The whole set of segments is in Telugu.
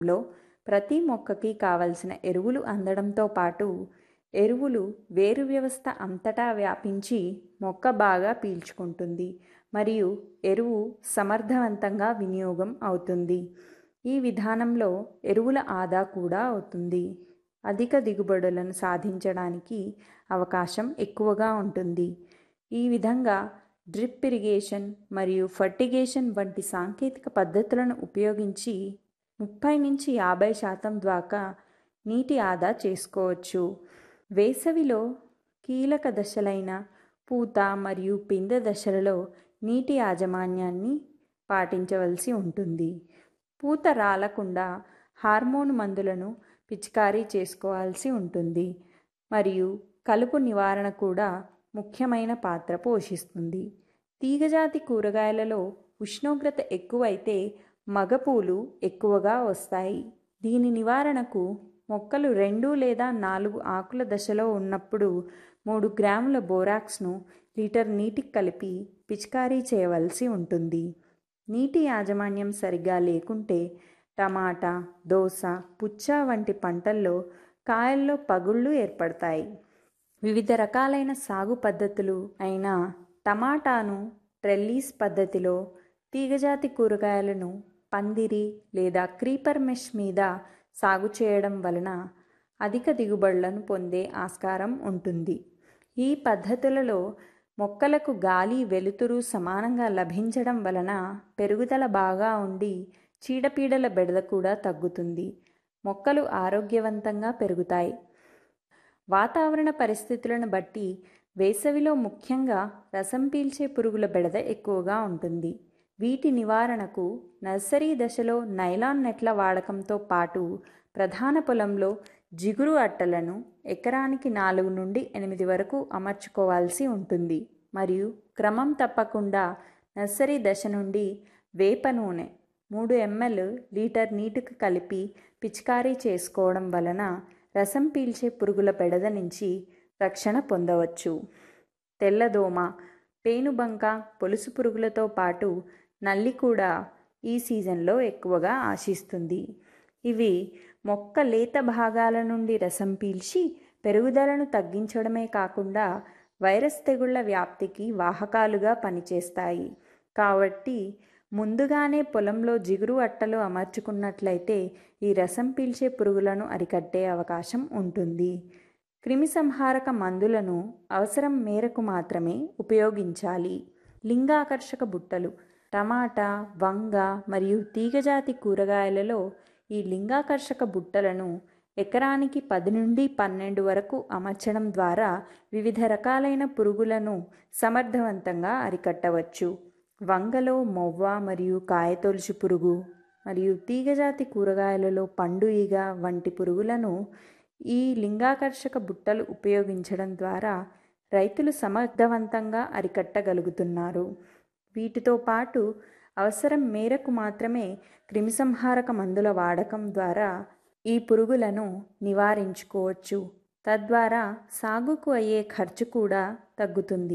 లో ప్రతి మొక్కకి కావలసిన ఎరువులు అందడంతో పాటు ఎరువులు వేరు వ్యవస్థ అంతటా వ్యాపించి మొక్క బాగా పీల్చుకుంటుంది మరియు ఎరువు సమర్థవంతంగా వినియోగం అవుతుంది ఈ విధానంలో ఎరువుల ఆదా కూడా అవుతుంది అధిక దిగుబడులను సాధించడానికి అవకాశం ఎక్కువగా ఉంటుంది ఈ విధంగా డ్రిప్ ఇరిగేషన్ మరియు ఫర్టిగేషన్ వంటి సాంకేతిక పద్ధతులను ఉపయోగించి ముప్పై నుంచి యాభై శాతం దాకా నీటి ఆదా చేసుకోవచ్చు వేసవిలో కీలక దశలైన పూత మరియు పిందె దశలలో నీటి యాజమాన్యాన్ని పాటించవలసి ఉంటుంది పూత రాలకుండా హార్మోన్ మందులను పిచికారీ చేసుకోవాల్సి ఉంటుంది మరియు కలుపు నివారణ కూడా ముఖ్యమైన పాత్ర పోషిస్తుంది తీగజాతి కూరగాయలలో ఉష్ణోగ్రత ఎక్కువైతే మగపూలు ఎక్కువగా వస్తాయి దీని నివారణకు మొక్కలు రెండు లేదా నాలుగు ఆకుల దశలో ఉన్నప్పుడు మూడు గ్రాముల బోరాక్స్ను లీటర్ నీటికి కలిపి పిచికారీ చేయవలసి ఉంటుంది నీటి యాజమాన్యం సరిగా లేకుంటే టమాటా దోస పుచ్చ వంటి పంటల్లో కాయల్లో పగుళ్ళు ఏర్పడతాయి వివిధ రకాలైన సాగు పద్ధతులు అయిన టమాటాను ట్రెల్లీస్ పద్ధతిలో తీగజాతి కూరగాయలను పందిరి లేదా క్రీపర్ మెష్ మీద సాగు చేయడం వలన అధిక దిగుబడులను పొందే ఆస్కారం ఉంటుంది ఈ పద్ధతులలో మొక్కలకు గాలి వెలుతురు సమానంగా లభించడం వలన పెరుగుదల బాగా ఉండి చీడపీడల బెడద కూడా తగ్గుతుంది మొక్కలు ఆరోగ్యవంతంగా పెరుగుతాయి వాతావరణ పరిస్థితులను బట్టి వేసవిలో ముఖ్యంగా రసం పీల్చే పురుగుల బెడద ఎక్కువగా ఉంటుంది వీటి నివారణకు నర్సరీ దశలో నైలాన్ నెట్ల వాడకంతో పాటు ప్రధాన పొలంలో జిగురు అట్టలను ఎకరానికి నాలుగు నుండి ఎనిమిది వరకు అమర్చుకోవాల్సి ఉంటుంది మరియు క్రమం తప్పకుండా నర్సరీ దశ నుండి వేప నూనె మూడు ఎంఎల్ లీటర్ నీటికి కలిపి పిచికారీ చేసుకోవడం వలన రసం పీల్చే పురుగుల బెడద నుంచి రక్షణ పొందవచ్చు తెల్లదోమ పేనుబంక పొలుసు పురుగులతో పాటు నల్లి కూడా ఈ సీజన్లో ఎక్కువగా ఆశిస్తుంది ఇవి మొక్క లేత భాగాల నుండి రసం పీల్చి పెరుగుదలను తగ్గించడమే కాకుండా వైరస్ తెగుళ్ల వ్యాప్తికి వాహకాలుగా పనిచేస్తాయి కాబట్టి ముందుగానే పొలంలో జిగురు అట్టలు అమర్చుకున్నట్లయితే ఈ రసం పీల్చే పురుగులను అరికట్టే అవకాశం ఉంటుంది క్రిమిసంహారక మందులను అవసరం మేరకు మాత్రమే ఉపయోగించాలి లింగాకర్షక బుట్టలు టమాటా వంగ మరియు తీగజాతి కూరగాయలలో ఈ లింగాకర్షక బుట్టలను ఎకరానికి పది నుండి పన్నెండు వరకు అమర్చడం ద్వారా వివిధ రకాలైన పురుగులను సమర్థవంతంగా అరికట్టవచ్చు వంగలో మొవ్వ మరియు కాయతొలుచు పురుగు మరియు తీగజాతి కూరగాయలలో పండు ఈగ వంటి పురుగులను ఈ లింగాకర్షక బుట్టలు ఉపయోగించడం ద్వారా రైతులు సమర్థవంతంగా అరికట్టగలుగుతున్నారు వీటితో పాటు అవసరం మేరకు మాత్రమే క్రిమిసంహారక మందుల వాడకం ద్వారా ఈ పురుగులను నివారించుకోవచ్చు తద్వారా సాగుకు అయ్యే ఖర్చు కూడా తగ్గుతుంది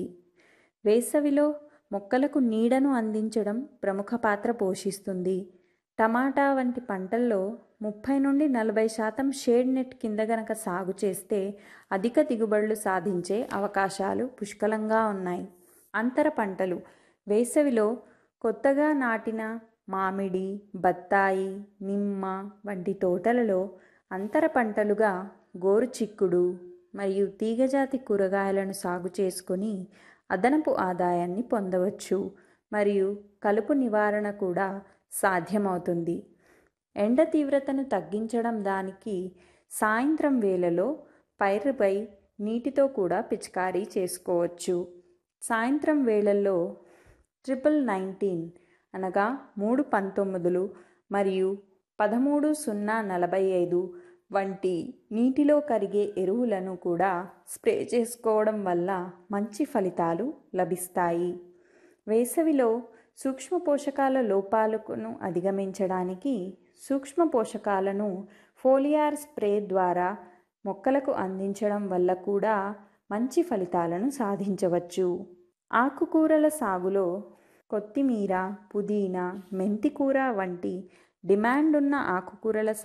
వేసవిలో మొక్కలకు నీడను అందించడం ప్రముఖ పాత్ర పోషిస్తుంది టమాటా వంటి పంటల్లో ముప్పై నుండి నలభై శాతం షేడ్ నెట్ కింద గనక సాగు చేస్తే అధిక దిగుబడులు సాధించే అవకాశాలు పుష్కలంగా ఉన్నాయి అంతర పంటలు వేసవిలో కొత్తగా నాటిన మామిడి బత్తాయి నిమ్మ వంటి తోటలలో అంతర పంటలుగా గోరుచిక్కుడు మరియు తీగజాతి కూరగాయలను సాగు చేసుకొని అదనపు ఆదాయాన్ని పొందవచ్చు మరియు కలుపు నివారణ కూడా సాధ్యమవుతుంది ఎండ తీవ్రతను తగ్గించడం దానికి సాయంత్రం వేళలో పైరుపై నీటితో కూడా పిచికారీ చేసుకోవచ్చు సాయంత్రం వేళల్లో ట్రిపుల్ నైన్టీన్ అనగా మూడు పంతొమ్మిదిలు మరియు పదమూడు సున్నా నలభై ఐదు వంటి నీటిలో కరిగే ఎరువులను కూడా స్ప్రే చేసుకోవడం వల్ల మంచి ఫలితాలు లభిస్తాయి వేసవిలో సూక్ష్మ పోషకాల లోపాలను అధిగమించడానికి సూక్ష్మ పోషకాలను ఫోలియార్ స్ప్రే ద్వారా మొక్కలకు అందించడం వల్ల కూడా మంచి ఫలితాలను సాధించవచ్చు ఆకుకూరల సాగులో కొత్తిమీర పుదీనా మెంతికూర వంటి డిమాండ్ ఉన్న ఆకుకూరల